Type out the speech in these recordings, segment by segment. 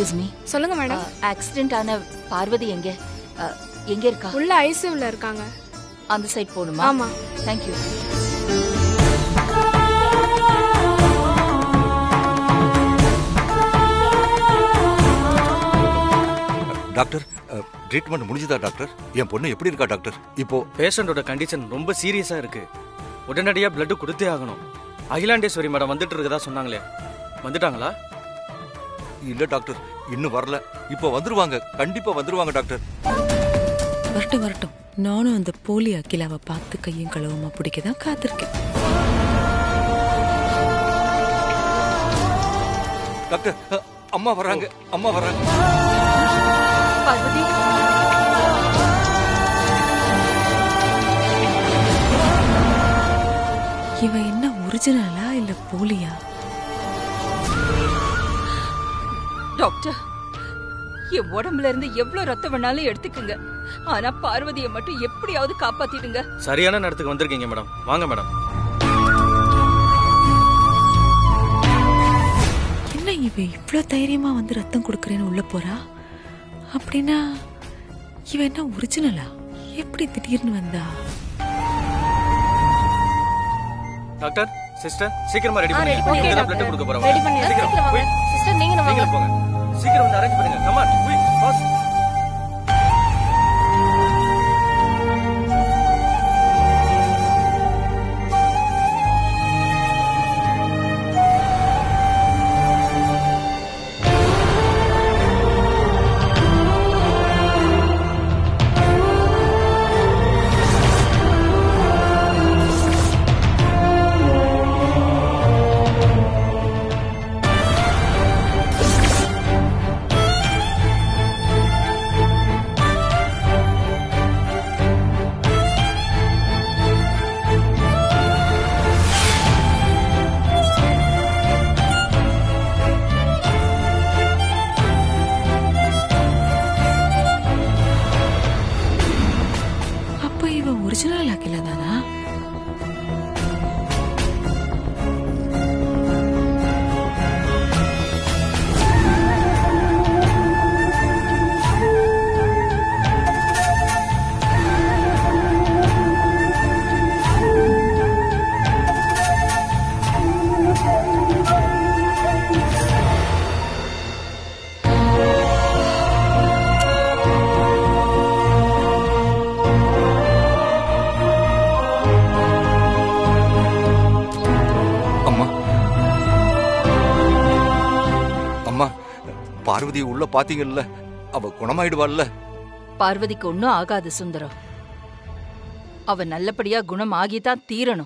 Excuse me சொல்லுங்க madam accident ஆன பார்வதி எங்க அ, எங்க இருக்கா உள்ள ஐசியூல இருக்காங்க அந்த சைட் போகணுமா ஆமா தேங்க்யூ டாக்டர் ட்ரீட்மெண்ட் முடிஞ்சுதா டாக்டர் என் பொண்ணு எப்படி இருக்கா டாக்டர் இப்போ பேஷண்டோட கண்டிஷன் ரொம்ப சீரியஸா இருக்கு உடனடியா பிளட் கொடுத்தே ஆகணும் அகிலாண்டேஸ்வரி மேடம் வந்துட்டு இருக்கதா சொன்னாங்களே வந்துட்டாங்களா இல்ல டாக்டர் இன்னும் வரல இப்போ வந்துருவாங்க கண்டிப்பா வந்துருவாங்க டாக்டர் வரட்டும் வரட்டும் நானும் அந்த போலி அகிலாவை பார்த்து கையும் களவுமா பிடிக்க தான் காத்திருக்கேன் டாக்டர் அ, அம்மா வராங்க அம்மா வராங்க பார்வதி இவ என்ன ஒரிஜினலா இல்ல போலியா டாக்டர் என் உடம்புல இருந்து எவ்வளவு ரத்தம் வேணாலும் எடுத்துக்கங்க ஆனா பார்வதியை மட்டும் எப்படியாவது காப்பாத்திடுங்க சரியான நேரத்துக்கு வந்திருக்கீங்க மேடம் வாங்க மேடம் என்ன இவ இவ்ளோ தைரியமா வந்து ரத்தம் கொடுக்கறேன்னு உள்ள போறா அப்படின்னா இவ என்ன ஒரிஜினலா எப்படி திடீர்னு வந்தா டாக்டர் சிஸ்டர் சீக்கிரமா ரெடி ஆ, ready பண்ணுங்க பண்ணிடுறேன், இங்க தான் பிளட் doctor. கொடுக்க ரெடி போறோம் பண்ணி சீக்கிரம் சீக்கிரம் போய் வாங்க சிஸ்டர் நீங்க வாங்க நீங்களும் போங்க சீக்கிரம் வந்து அரேஞ்ச் பண்ணுங்க கமான் குயிக் ஃபாஸ்ட் அப்ப இவ ஒரிஜினல் அகிலா தானா அம்மா அம்மா பார்வதி உள்ள பாத்தீங்கல்ல அவ குணமாயிடுவாள்ல பார்வதிக்கு ஒன்னும் ஆகாது சுந்தரம் அவ நல்லபடியா குணம் ஆகிதான் தீரணும்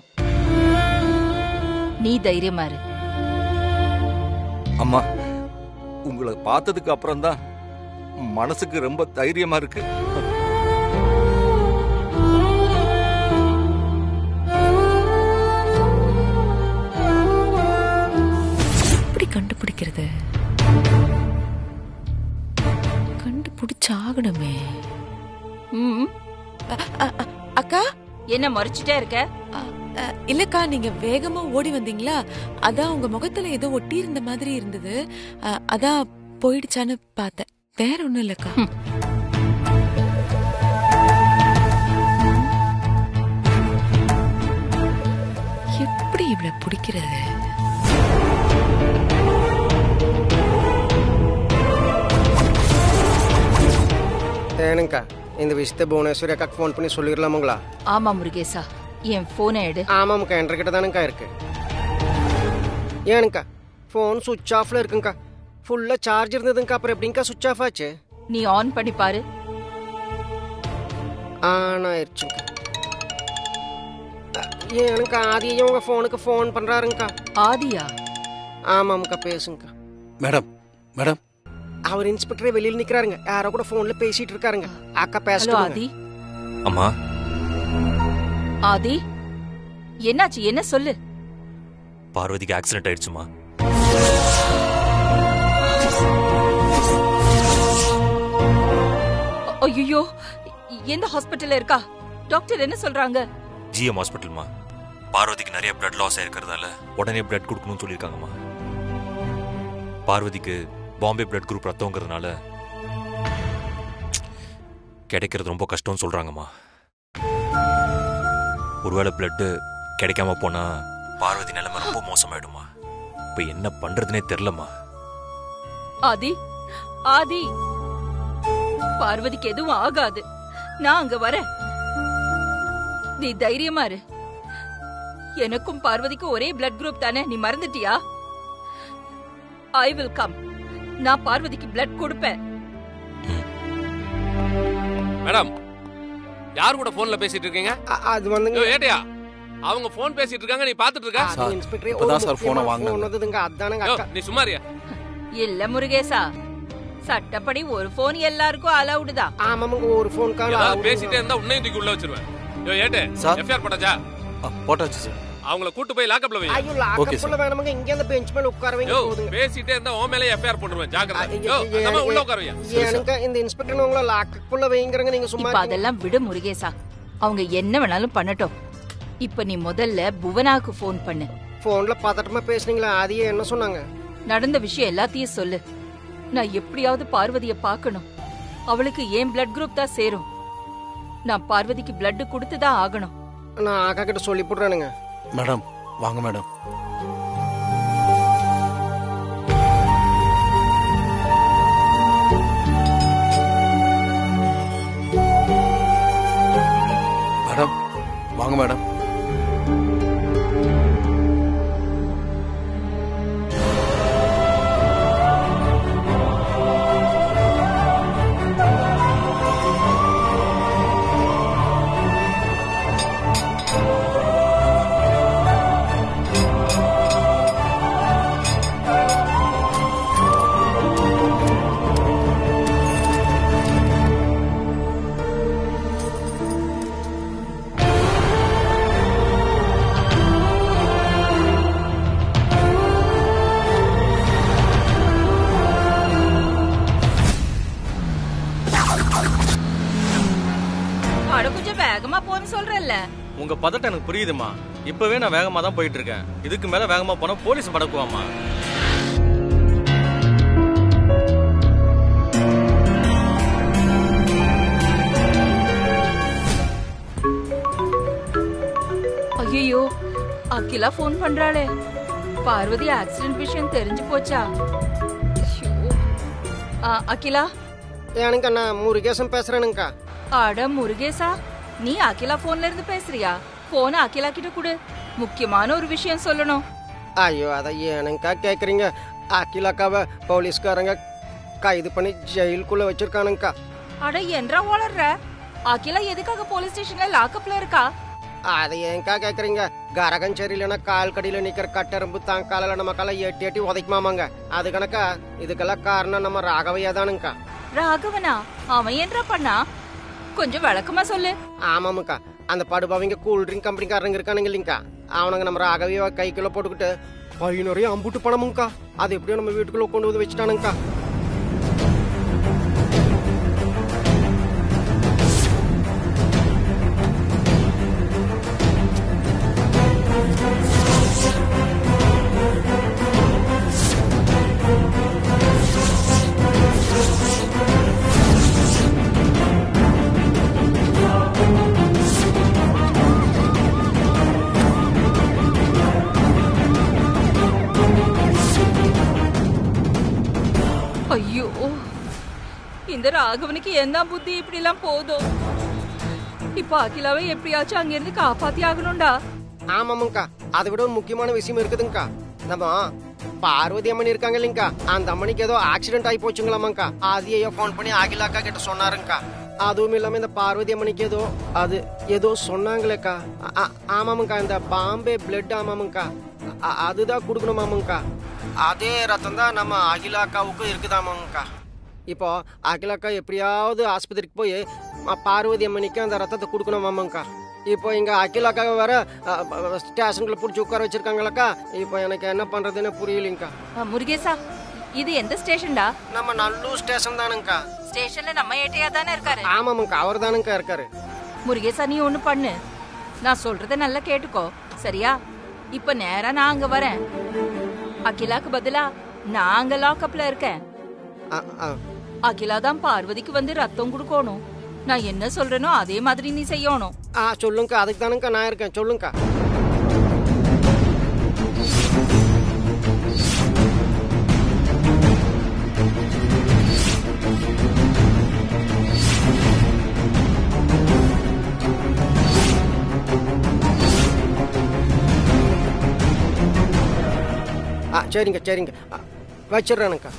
நீ தைரியமா இரு அம்மா உங்களை பார்த்ததுக்கு அப்புறம் தான் மனசுக்கு ரொம்ப தைரியமா இருக்கு எப்படி கண்டுபிடிக்கிறது கண்டுபிடிச்சாகணுமே ம் அக்கா என்ன மறைச்சிட்டே இருக்க அ, அ, இல்லக்கா நீங்க வேகமா ஓடி வந்தீங்களா அதான் உங்க முகத்துல ஏதோ ஒட்டி இருந்த மாதிரி இருந்தது அ, அதான் போயிடுச்சான்னு பார்த்தேன் வேற ஒண்ணும் இல்லக்கா எப்படி இவளை பிடிக்கிறது ஏனுங்கக்கா இந்த விஷயத்தை புவனேஸ்வரி அக்காக்கு ஃபோன் பண்ணி சொல்லிடலாமுங்களா ஆமா முருகேசா என் போனை எடு ஆமாம்க்கா என்கிட்ட தானுங்கக்கா இருக்கு ஏனுங்கக்கா ஃபோன் சுவிட்ச் ஆஃப்ல இருக்குங்கக்கா ஃபுல்லா சார்ஜ் இருந்ததுங்கக்கா அப்புறம் எப்படிங்கக்கா சுவிட்ச் ஆஃப் ஆச்சு நீ ஆன் பண்ணி பாரு ஆன் ஆயிடுச்சுங்கக்கா ஏனுங்கக்கா ஆதியும் உங்க ஃபோனுக்கு ஃபோன் பண்றாருங்கக்கா ஆதியா ஆமாம்க்கா பேசுங்கக்கா மேடம் மேடம் அவர் இன்ஸ்பெக்டரே வெளியில நிக்கிறாருங்க யாரோ கூட ஃபோன்ல பேசிட்டு இருக்காருங்க அக்கா ஹலோ பேச ஆதி அம்மா ஆதி என்னாச்சு என்ன சொல்லு பார்வதிக்கு ஆக்சிடென்ட் ஆயிடுச்சுமா ஐயோ எந்த ஹாஸ்பிட்டல்ல இருக்கா டாக்டர் என்ன சொல்றாங்க ஜிஎம் ஹாஸ்பிட்டல்மா பார்வதிக்கு நிறைய பிளட் லாஸ் ஆயிருக்கிறதால உடனே பிளட் கொடுக்கணும்னு சொல்லியிருக்காங்கம்மா பார்வதிக்கு பாம்பே பிளட் குரூப் ரத்தங்கிறதுனால கிடைக்கிறது ரொம்ப கஷ்டம்னு சொல்றாங்கம்மா ஒருவேளை பிளட்டு கிடைக்காம போனா பார்வதி நிலைமை ரொம்ப மோசமாயிடுமா இப்ப என்ன பண்றதுனே தெரிலம்மா ஆதி ஆதி பார்வதிக்கு எதுவும் ஆகாது நான் அங்க வரேன் நீ தைரியமா இரு எனக்கும் பார்வதிக்கும் ஒரே பிளட் குரூப் தானே நீ மறந்துட்டியா ஐ வில் கம் நான் பார்வதிக்கு பிளட் கொடுப்பேன் மேடம் யார் கூட போன்ல பேசிட்டு இருக்கீங்க அ- அது வந்துங்க யோ, ஏட்டையா அவங்க போன் பேசிட்டு இருக்காங்க நீ பாத்துட்டு இருக்க அது சார், இன்ஸ்பெக்டர் இப்பதான் ஒரு சார் போனை முக்கியமான வாங்குனாங்க. phone வந்ததுங்க அதானுங்க யோ, அக்கா நீ சும்மாரியா இல்ல முருகேசா சட்டப்படி ஒரு போன் எல்லாருக்கும் அலவுடு தான் ஆமாமுங்க ஒரு ஃபோன் கால் ஏதாவது பேசிட்டே இருந்தா உன்னையும் தூக்கி உள்ள வச்சிருவேன் யோ ஏட்டு சார். எஃப்ஐஆர் போட்டாச்சா ஆ, போட்டாச்சு சார் அவங்கள கூட்டு போய் லாக்கப்ல வை ஐயோ Okay, லாக்கப்புள்ள வேணாமுங்க இங்க அந்த பெஞ்ச் மேல உட்கார வைங்க யோ போதுங்க பேசிட்டே இருந்தா உன் மேலே எஃப்ஐஆர் போட்டுருவேன் ஜாக்கிரதை ஐ- யோ ஐ- நம்ம உள்ள ஐ- உட்கார வையா எனக்கு இந்த இன்ஸ்பெக்டர் உங்களை லாக்கப்புள்ள வைங்கிறங்க நீங்க சும்மா இப்ப அதெல்லாம் விடு முருகேசா அவங்க என்ன வேணாலும் பண்ணட்டும் இப்ப நீ முதல்ல புவனாக்கு ஃபோன் பண்ணு போன்ல பதட்டமா பேசுனீங்களா அதையே என்ன சொன்னாங்க நடந்த விஷயம் எல்லாத்தையும் சொல்லு நான் எப்படியாவது பார்வதிய பார்க்கணும் அவளுக்கு ஏன் பிளட் குரூப் தான் சேரும் நான் பார்வதிக்கு பிளட் கொடுத்து தான் ஆகணும் நான் அக்கா கிட்ட சொல்லி போடுறானுங்க மேடம் வாங்க மேடம் மேடம் வாங்க மேடம் அட கொஞ்சம் வேகமா போன்னு சொல்றேன்ல உங்க பதட்டம் எனக்கு புரியுதுமா இப்பவே நான் வேகமா தான் போயிட்டு இருக்கேன் இதுக்கு மேல வேகமா போனா போலீஸ் படக்குவாமா ஐயோ அகிலா ஃபோன் பண்றாளே பார்வதி ஆக்சிடென்ட் விஷயம் தெரிஞ்சு போச்சா ஐயோ. ஆ, அகிலா எனக்கு நான் முருகேசன் பேசுறேனுங்கக்கா அட முருகேசா நீ அகிலா போன்ல இருந்து பேசுறியா போன அகிலா கிட்ட கொடு முக்கியமான ஒரு விஷயம் சொல்லணும் ஐயோ அதை ஏனுங்கக்கா கேக்குறீங்க அகிலாக்காவை போலீஸ்காரங்க கைது பண்ணி ஜெயிலுக்குள்ள வச்சிருக்கானுங்கக்கா அட என்றா வளர்ற அகிலா எதுக்காக போலீஸ் ஸ்டேஷன்ல லாக்அப்ல இருக்கா அதை ஏன்க்கா கேக்குறீங்க கரகம் சரியில்லைன்னா கால் கடியில நிக்கிற கட்டெரும்பு தான் காலில் நம்ம காலை எட்டி எட்டி உதைக்குமாமாங்க அது கணக்கா இதுக்கெல்லாம் காரணம் நம்ம ராகவையா தானுங்கக்கா ராகவனா அவன் என்றா பண்ணா கொஞ்சம் விளக்கமா சொல்லு ஆமாமுக்கா அந்த படுபாவிங்க கூல் ட்ரிங்க் கம்பெனிக்காரங்க இருக்கானுங்க இல்லைங்கக்கா அவனுங்க நம்ம ராகவியை கைக்குள்ள போட்டுக்கிட்டு பை நிறைய அம்புட்டு பணமுங்கக்கா அது எப்படியோ நம்ம வீட்டுக்குள்ள கொண்டு வந்து வச்சுட்டானுங்கக்கா ஐயோ இந்த ராகவனுக்கு என்ன புத்தி இப்படி எல்லாம் போதும் இப்ப அகிலாவை எப்படியாச்சும் அங்க இருந்து காப்பாத்தி ஆகணும்டா ஆமாமுங்கக்கா அதை விட ஒரு முக்கியமான விஷயம் இருக்குதுங்கக்கா நம்ம பார்வதி அம்மன் இருக்காங்க இல்லைங்கக்கா அந்த அம்மனிக்கு ஏதோ ஆக்சிடென்ட் ஆகி போச்சுங்களாமாங்கக்கா அதையே ஃபோன் பண்ணி அகிலாக்கா கிட்ட சொன்னாருங்கக்கா அதுவும் இல்லாம இந்த பார்வதி அம்மனிக்கு ஏதோ அது ஏதோ சொன்னாங்களேக்கா ஆ- ஆ- ஆமாமுங்கக்கா இந்த பாம்பே பிளட் ஆமாமுங்கக்கா அ- அதுதான் கொடுக்கணுமாமுங்கக்கா அதே ரத்தம் தான் நம்ம அகிலாக்காவுக்கும் இருக்குதாமாங்கக்கா இப்போ அகிலாக்கா எப்படியாவது ஆஸ்பத்திரிக்கு போய் ம- பார்வதி அம்மனிக்கு அந்த ரத்தத்தை கொடுக்கணுமாமாங்கக்கா இப்போ இங்க அகிலாக்கா வேற ஸ்டேஷன்ல பிடிச்சி உட்கார வச்சிருக்காங்களக்கா இப்போ எனக்கு என்ன பண்றதுன்னு புரியலைங்கக்கா ஆ, முருகேசா இது எந்த ஸ்டேஷன்டா நம்ம நல்லூர் ஸ்டேஷன் தானுங்கக்கா ஸ்டேஷன்ல நம்ம ஏட்டையா தானே இருக்காரு ஆமாமுங்கக்கா அவர் தானுங்கக்கா இருக்காரு முருகேசா நீ ஒண்ணு பண்ணு நான் சொல்றத நல்லா கேட்டுக்கோ சரியா இப்ப நேரா நான் அங்க வரேன் அகிலாக்கு பதிலா நான் அங்க லாக்அப்ல இருக்கேன் ஆ ஆ அகிலா தான் பார்வதிக்கு வந்து ரத்தம் கொடுக்கணும் நான் என்ன சொல்றேனோ அதே மாதிரி நீ செய்யணும் ஆ சொல்லுங்கக்கா அதுக்கு தானுங்கக்கா நான் இருக்கேன் சொல்லுங்கக்கா ஆ சரிங்க சரிங்க ஆ, வச்சிடுறேனுக்கா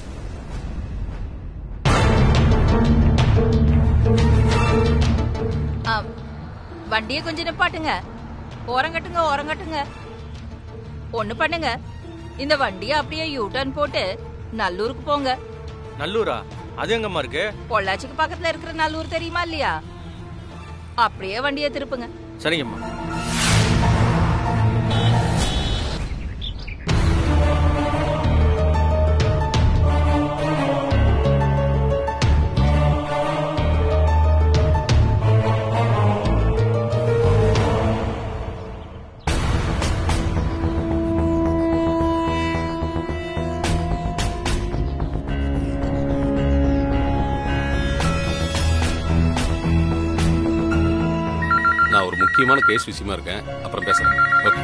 ஆ, வண்டியை கொஞ்சம் நிப்பாட்டுங்க ஓரங்கட்டுங்க ஓரங்கட்டுங்க ஒண்ணு பண்ணுங்க இந்த வண்டியை அப்படியே யூ டர்ன் போட்டு நல்லூருக்கு போங்க நல்லூரா அது எங்கம்மா இருக்கு பொள்ளாச்சிக்கு பக்கத்துல இருக்கிற நல்லூர் தெரியுமா இல்லையா அப்படியே வண்டியை திருப்புங்க சரிங்கம்மா நான் ஒரு முக்கியமான கேஸ் விஷயமா இருக்கேன் அப்புறம் பேசுறேன் okay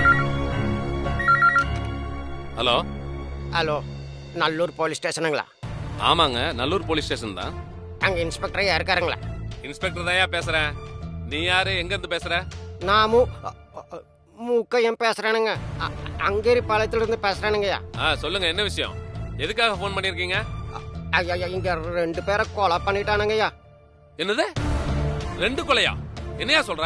hello hello Nallur police ஸ்டேஷனுங்களா ஆமாங்க நல்லூர் போலீஸ் ஸ்டேஷன் தான் அங்கே இன்ஸ்பெக்டர் ஐயா இருக்காருங்களா இன்ஸ்பெக்டர் தான்யா பேசுறேன் நீ யாரு எங்க இருந்து பேசுற நாமு அ, அ, அ, மூக்கையம் பேசுறேனுங்க அ, அங்கேரி பாளையத்துல இருந்து பேசுறேனுங்கய்யா ஆ சொல்லுங்க என்ன விஷயம் எதுக்காக ஃபோன் பண்ணிருக்கீங்க ஐயா ஐயா, இங்க ரெண்டு பேரை கொலை பண்ணிட்டானுங்கய்யா என்னது ரெண்டு கொலையா என்னையா சொல்ற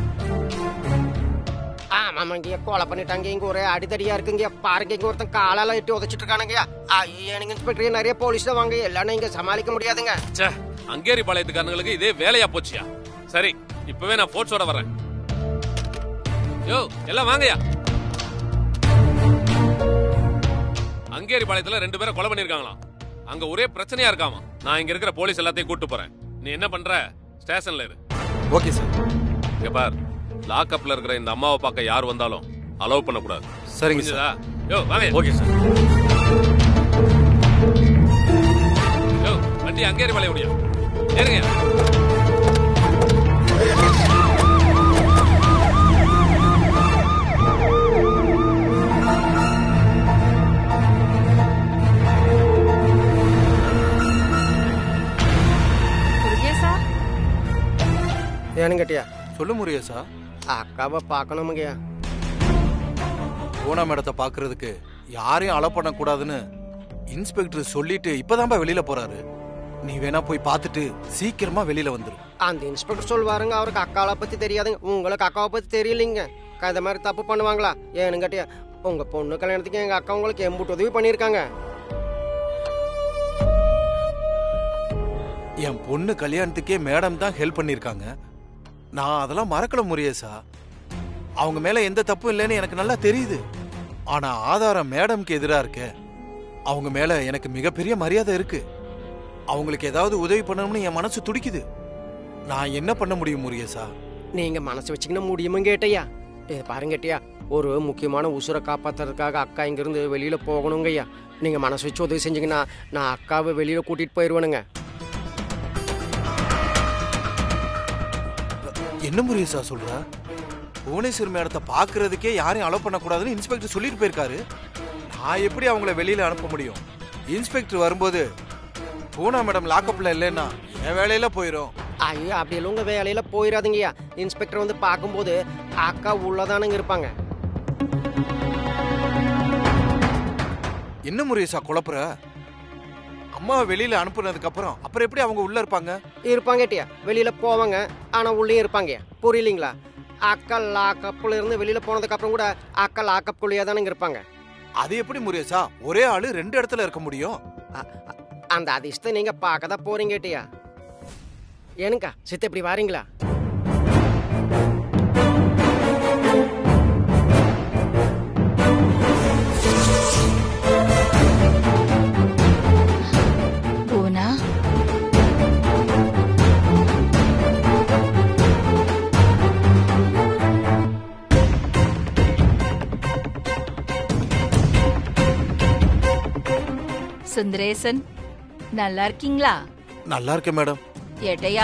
ஆமாம் இங்க கொலை பண்ணிட்டாங்க இங்க ஒரே அடிதடியா இருக்குங்க பாருங்க இங்க ஒருத்தன் காலால இட்டு உதச்சிட்டு இருக்கானுங்கய்யா எனக்கு இன்ஸ்பெக்டர் நிறைய போலீஸ் தான் வாங்க எல்லாரும் இங்க சமாளிக்க முடியாதுங்க ச்சே அங்கேரி பாளையத்துக்காரங்களுக்கு இதே வேலையா போச்சியா சரி இப்பவே நான் போர்ட்ஸோட வரேன் யோ எல்லாம் வாங்கயா அங்கேரி பாளையத்துல ரெண்டு பேரை கொலை பண்ணிருக்காங்களாம் அங்க ஒரே பிரச்சனையா இருக்காமா நான் இங்க இருக்கிற போலீஸ் எல்லாத்தையும் கூட்டு போறேன் நீ என்ன பண்ற ஸ்டேஷன்ல இரு ஓகே சார் இங்க பார் லாக்அப்ல இருக்கிற இந்த அம்மாவை பார்க்க யார் வந்தாலும் அலோவ் பண்ண கூடாது சரிங்க சார் புரிஞ்சுதா யோ வாங்க ஓகே சார் யோ வண்டி அங்கேரி பாளையம் முடியும் ஏறுங்க முருகேசா ஏன்னு கேட்டியா சொல்லு முருகேசா அக்காவை பார்க்கணுமுங்கய்யா பூனா மேடத்தை பார்க்கறதுக்கு யாரையும் அலோ பண்ணக்கூடாதுன்னு இன்ஸ்பெக்டர் சொல்லிட்டு இப்பதான்பா வெளியில போறாரு நீ வேணா போய் பார்த்துட்டு சீக்கிரமா வெளியில வந்துரு அந்த இன்ஸ்பெக்டர் சொல்வாருங்க அவருக்கு அக்காவை பத்தி தெரியாதுங்க உங்களுக்கு அக்காவை பத்தி தெரியலைங்க அக்கா இந்த மாதிரி தப்பு பண்ணுவாங்களா ஏன்னு கேட்டியா உங்க பொண்ணு கல்யாணத்துக்கு எங்க அக்கா உங்களுக்கு எம்புட்டு உதவி பண்ணியிருக்காங்க என் பொண்ணு கல்யாணத்துக்கே மேடம் தான் ஹெல்ப் பண்ணிருக்காங்க நான் அதெல்லாம் மறக்கல முருகேசா அவங்க மேல எந்த தப்பும் இல்லைன்னு எனக்கு நல்லா தெரியுது ஆனா ஆதாரம் மேடம்க்கு எதிரா இருக்க அவங்க மேல எனக்கு மிகப்பெரிய மரியாதை இருக்கு அவங்களுக்கு ஏதாவது உதவி பண்ணணும்னு என் மனசு துடிக்குது நான் என்ன பண்ண முடியும் முருகேசா நீங்க மனசு வச்சுக்கணும் முடியுமும் கேட்டையா இது பாருங்க கேட்டியா ஒரு முக்கியமான உசுரை காப்பாத்துறதுக்காக அக்கா இங்கிருந்து வெளியில போகணுங்கய்யா நீங்க மனசு வச்சு உதவி செஞ்சீங்கன்னா நான் அக்காவை வெளியில கூட்டிட்டு போயிடுவேனுங்க என்ன முருகேசா சொல்ற புவனேஸ்வர் மேடத்தை பாக்குறதுக்கே யாரையும் அலோ பண்ணக்கூடாதுன்னு இன்ஸ்பெக்டர் சொல்லிட்டு போயிருக்காரு நான் எப்படி அவங்கள வெளியில அனுப்ப முடியும் இன்ஸ்பெக்டர் வரும்போது பூனா மேடம் லாக்அப்ல இல்லைன்னா என் வேலையில போயிடும் ஐயோ அப்படி எல்லாம் உங்க வேலையில போயிடாதீங்கய்யா இன்ஸ்பெக்டர் வந்து பார்க்கும்போது அக்கா உள்ளதானுங்க இருப்பாங்க என்ன முருகேசா குழப்புற அம்மாவை வெளியில அனுப்புனதுக்கு அப்புறம் அப்புறம் எப்படி அவங்க உள்ள இருப்பாங்க இருப்பாங்க கேட்டியா வெளியில போவாங்க ஆனா உள்ளே இருப்பாங்க புரியலீங்களா அக்கா லாக்கப்ல இருந்து வெளியில போனதுக்கு அப்புறம் கூட அக்கா லாக்கப் குள்ளேயே தானுங்க இருப்பாங்க அது எப்படி முருகேசா ஒரே ஆளு ரெண்டு இடத்துல இருக்க முடியும் அ- அ- அந்த அதிர்ஷ்டம் நீங்க பார்க்க தான் போறீங்க கேட்டியா ஏனுக்கா சித்த இப்படி வாரீங்களா பூனா சுந்தரேசன் நல்லா இருக்கீங்களா நல்லா இருக்கேன் மேடம் ஏட்டையா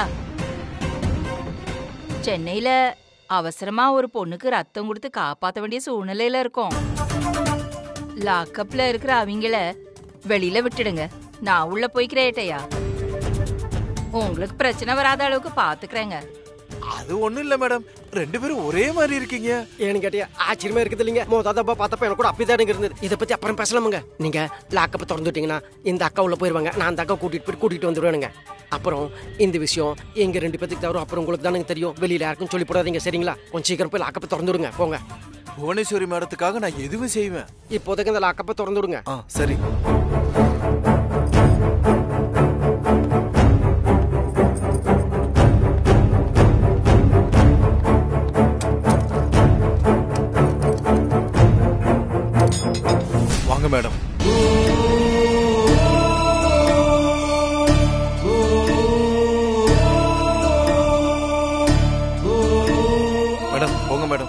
சென்னையில அவசரமா ஒரு பொண்ணுக்கு ரத்தம் கொடுத்து காப்பாத்த வேண்டிய சூழ்நிலையில இருக்கோம் லாக்கப்ல இருக்கிற அவங்கள வெளியில விட்டுடுங்க நான் உள்ள போய்க்கிறேன் ஏட்டையா உங்களுக்கு பிரச்சனை வராத அளவுக்கு பாத்துக்கிறேங்க அது ஒண்ணும் இல்ல மேடம் ரெண்டு பேரும் ஒரே மாதிரி இருக்கீங்க ஏன்னு கேட்டியா ஆச்சரியமா இருக்குது இல்லைங்க மொதல் பார்த்தப்ப எனக்கு கூட அப்படிதான் இருந்தது இதை பத்தி அப்புறம் பேசலாமுங்க நீங்க லாக்கப்பை திறந்துட்டீங்கன்னா இந்த அக்கா உள்ள போயிருவாங்க நான் அந்த அக்கா கூட்டிட்டு போய் கூட்டிட்டு வந்துடுவேனுங்க அப்புறம் இந்த விஷயம் எங்க ரெண்டு பேத்துக்கு தவிர அப்புறம் உங்களுக்கு தானே தெரியும் வெளியில யாருக்கும் சொல்லி போடாதீங்க சரிங்களா கொஞ்சம் சீக்கிரம் போய் லாக்கப்பை திறந்து விடுங்க போங்க புவனேஸ்வரி மேடத்துக்காக நான் எதுவும் செய்வேன் இப்போதைக்கு இந்த லாக்கப்பை திறந்து விடுங்க ஆ சரி வாங்க மேடம் மேடம் போங்க மேடம்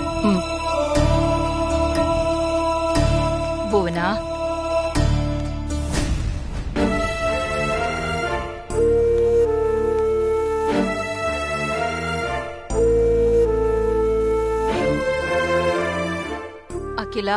புவனா அகிலா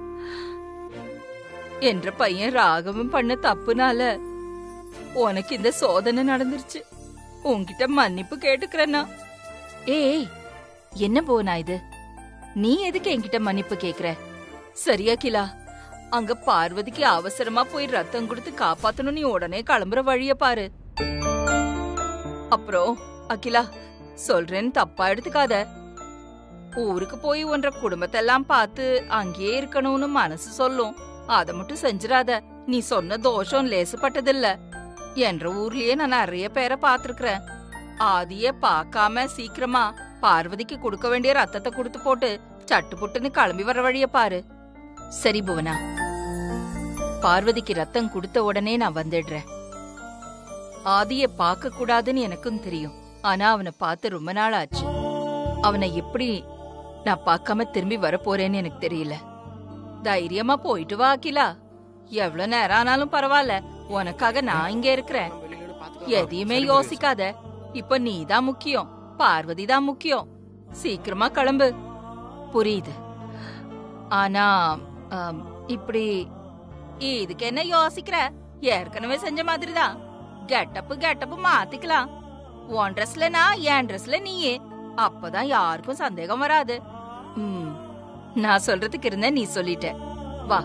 என்ற பையன் ராகவன் பண்ண தப்புனால உனக்கு இந்த சோதனை நடந்துருச்சு உன்கிட்ட மன்னிப்பு கேட்டுக்கிறேன்னா ஏய் என்ன போனா இது நீ எதுக்கு என்கிட்ட மன்னிப்பு கேக்குற சரியா கிலா அங்க பார்வதிக்கு அவசரமா போய் ரத்தம் கொடுத்து காப்பாத்தணும் நீ உடனே கிளம்புற வழிய பாரு அப்புறம் அகிலா சொல்றேன்னு தப்பா எடுத்துக்காத ஊருக்கு போய் ஒன்ற குடும்பத்தெல்லாம் பார்த்து அங்கேயே இருக்கணும்னு மனசு சொல்லும் அத மட்டும் செஞ்சிராத நீ சொன்ன தோஷம் லேசுப்பட்டதில்ல என்ற ஊர்லயே நான் நிறைய பேரை பார்த்திருக்கிறேன் ஆதிய பார்க்காம சீக்கிரமா பார்வதிக்கு கொடுக்க வேண்டிய ரத்தத்தை கொடுத்து போட்டு சட்டு புட்டுன்னு கிளம்பி வர வழிய பாரு சரி புவனா பார்வதிக்கு ரத்தம் கொடுத்த உடனே நான் வந்துடுறேன் ஆதிய பார்க்க கூடாதுன்னு எனக்கும் தெரியும் ஆனா அவனை பார்த்து ரொம்ப நாள் ஆச்சு அவனை எப்படி நான் பார்க்காம திரும்பி வரப்போறேன்னு எனக்கு தெரியல தைரியமா போயிட்டு வா அகிலா எவ்வளவு நேரம் ஆனாலும் பரவாயில்ல உனக்காக நான் இங்க இருக்கிறேன் எதையுமே யோசிக்காத இப்ப நீதான் முக்கியம் பார்வதி தான் முக்கியம் சீக்கிரமா கிளம்பு புரியுது ஆனா ஆம், இப்படி இதுக்கு என்ன யோசிக்கிற ஏற்கனவே செஞ்ச மாதிரிதான் கெட்டப்பு கெட்டப்பு மாத்திக்கலாம் உன் ட்ரெஸ்ல நான் என் ட்ரெஸ்ல நீயே அப்பதான் யாருக்கும் சந்தேகம் வராது ம், நான் சொல்றதுக்கு இருந்த நீ சொல்லிட்ட வா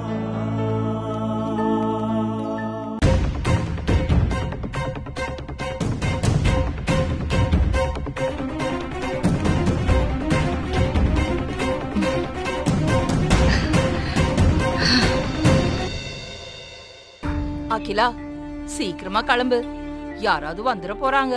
அகிலா சீக்கிரமா கிளம்பு யாராவது வந்துட போறாங்க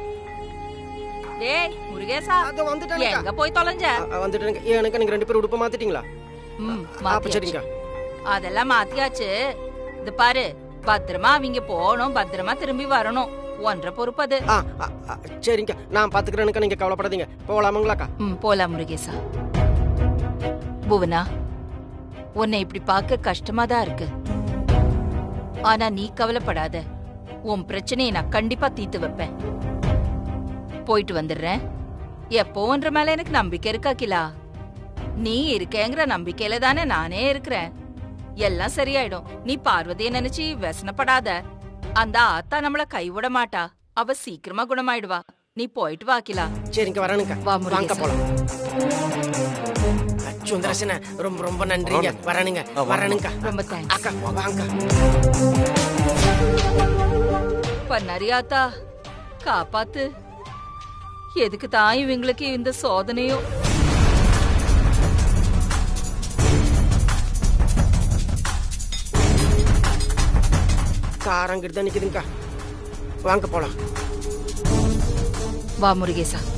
டேய் முருகேசா அது வந்துட்டேனுங்க. எங்க போய் தொலைஞ்ச அ, வந்துட்டேனுங்க எனக்கு நீங்க ரெண்டு பேரும் உடுப்பு மாத்திட்டீங்களா ம், அப்ப மாத்தியாச்சு. சரிங்க அதெல்லாம் மாத்தியாச்சு இது பாரு பத்திரமா அவங்க போகணும் பத்திரமா திரும்பி வரணும் ஒன்றரை பொறுப்பு அது ஆ ஆ, ஆ, சரிங்க நான் பாத்துக்கிறேனுக்கா நீங்க கவலைப்படாதீங்க போலாமுங்களாக்கா ம் போலாம் முருகேசா புவனா உன்னை இப்படி பார்க்க கஷ்டமா தான் இருக்கு ஆனா நீ கவலைப்படாத உன் பிரச்சனையை நான் கண்டிப்பா தீர்த்து வைப்பேன் போயிட்டு வந்துடுறேன் எப்போன்ற மேல எனக்கு நம்பிக்கை இருக்கா கிலா நீ இருக்கேங்கிற நம்பிக்கையில தானே நானே இருக்கிறேன் எல்லாம் சரியாயிடும் நீ பார்வதிய நினைச்சு व्यसனப்படாத அந்த ஆத்தா நம்மள கைவிட மாட்டா அவ சீக்கிரமா குணமாயிடுவா நீ போயிட்டு வா கிலா சரிங்க வரணுங்க வா வாங்க முருகேசா போலாம் சுந்தரசன ரொம்ப ரொம்ப நன்றிங்க வரணுங்க வரணுங்க ரொம்ப தேங்க்ஸ் அக்கா வாங்க பண்ணரியாத்தா காப்பாத்து எதுக்கு தான் இவங்களுக்கு இந்த சோதனையும் காரங்கிட்டு தான் நிக்குதுங்கக்கா வாங்க போலாம் வா முருகேசா